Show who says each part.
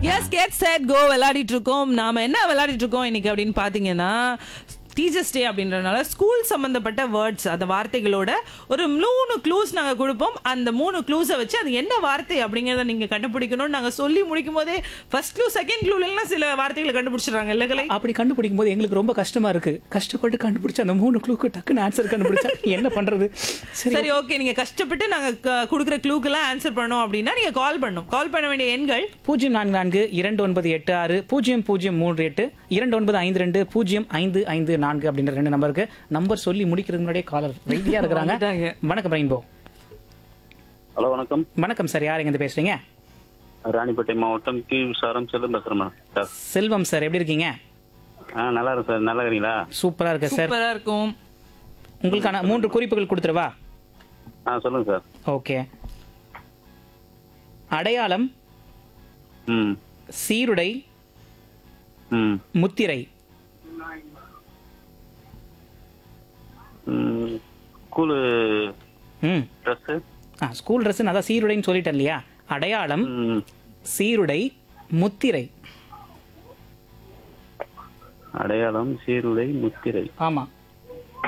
Speaker 1: S get set go விளையாடிட்டு இருக்கோம் நாம என்ன விளையாடிட்டு இருக்கோம் இன்னைக்கு அப்படின்னு பாத்தீங்கன்னா டீச்சர்ஸ் டே அப்படின்றனால ஸ்கூல் சம்பந்தப்பட்ட வேர்ட்ஸ் அந்த வார்த்தைகளோட ஒரு மூணு க்ளூஸ் நாங்க கொடுப்போம் அந்த மூணு க்ளூஸை வச்சு அது என்ன வார்த்தை அப்படிங்கறத நீங்க கண்டுபிடிக்கணும் நாங்க சொல்லி முடிக்கும் போதே ஃபர்ஸ்ட் க்ளூ செகண்ட் க்ளூல எல்லாம் சில வார்த்தைகளை கண்டுபிடிச்சிடுறாங்க இல்லைங்களே
Speaker 2: அப்படி கண்டுபிடிக்கும் போது எங்களுக்கு ரொம்ப கஷ்டமா இருக்கு கஷ்டப்பட்டு கண்டுபிடிச்ச அந்த மூணு க்ளூக்கு டக்குன்னு ஆன்சர் கண்டுபிடிச்சா என்ன பண்றது சரி
Speaker 1: சரி ஓகே நீங்க கஷ்டப்பட்டு நாங்க க- கொடுக்குற க்ளூக்கெல்லாம் ஆன்சர் பண்ணோம் அப்படின்னா நீங்க கால் பண்ணணும் கால் பண்ண வேண்டிய எண்கள்
Speaker 2: பூஜ்ஜியம் நான்கு நான்கு இரண்டு ஒன்பது எட்டு ஆறு பூஜ்ஜியம் பூஜ்ஜியம் மூன்று எட்டு இரண்டு ஒன்பது ஐந்து ரெண்டு பூஜ்ஜியம் ஐந்து ஐந்து நான்கு அப்படின்ற ரெண்டு நம்பருக்கு நம்பர் சொல்லி முடிக்கிறதுக்கு முன்னாடியே காலர் ரெடியா இருக்கிறாங்க
Speaker 1: வந்துட்டாங்க.
Speaker 2: வணக்கம் ரெயின்போ
Speaker 3: ஹலோ வணக்கம்
Speaker 2: வணக்கம் சார் யார் எங்க பேசுறீங்க
Speaker 3: ராணிப்பேட்டை மாவட்டம் கி விசாரம் செல்லும் பேசுறேன் சார்
Speaker 2: செல்வம் சார் எப்படி இருக்கீங்க
Speaker 3: ஆ நல்லா இருக்கு சார் நல்லா இருக்கீங்களா
Speaker 2: சூப்பரா இருக்கு சார்
Speaker 1: சூப்பரா இருக்கும்
Speaker 2: உங்களுக்கான மூன்று குறிப்புகள் கொடுத்துருவா
Speaker 3: ஆ சொல்லுங்க சார்
Speaker 2: ஓகே அடையாளம்
Speaker 3: ம்
Speaker 2: சீருடை
Speaker 3: ம்
Speaker 2: முத்திரை
Speaker 3: ம் ஸ்கூலு
Speaker 2: ம்
Speaker 3: ட்ரெஸ்ஸு
Speaker 2: ஆ ஸ்கூல் ட்ரெஸ் அதான் சீருடைன்னு சொல்லிட்டேன் இல்லையா அடையாளம்
Speaker 3: ம்
Speaker 2: சீருடை முத்திரை
Speaker 3: அடையாளம் சீருடை முத்திரை
Speaker 2: ஆமா